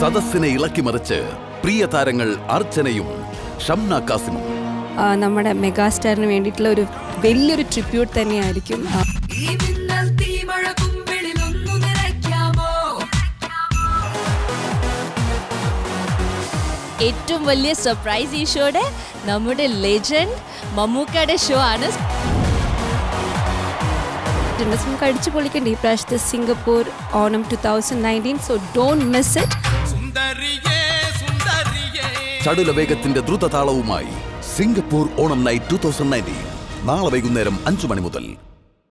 സദസ്സിനെ ഇളക്കിമറിച്ച് പ്രിയ താരങ്ങൾ അർച്ചനയും ഷംന കാസിമും ആ, നമ്മുടെ മെഗാസ്റ്റാറിന് വേണ്ടിയിട്ടുള്ള ഒരു വലിയൊരു ട്രിബ്യൂട്ട് തന്നെയായിരിക്കും ആ, ഈ മിന്നൽ തീമഴ കുമ്പിളിലൊന്നു നിറയ്ക്കാമോ ഏറ്റവും വലിയ സർപ്രൈസ് ഈ ഷോയുടെ നമ്മുടെ ലെജൻഡ് മമ്മൂക്കയുടെ ഷോ ആണ് ഉണ്ട്. So, നമുക്ക് അടിച്ചു പൊളിക്കണ്ടേ ഈ പ്രാവശ്യത്തെ Singapore Onam two thousand nineteen so don't miss it ചടുല വേഗത്തിന്റെ ദ്രുതതാളവുമായി Singapore Onam night two thousand nineteen നാളെ വൈകുന്നേരം അഞ്ചു മണി മുതൽ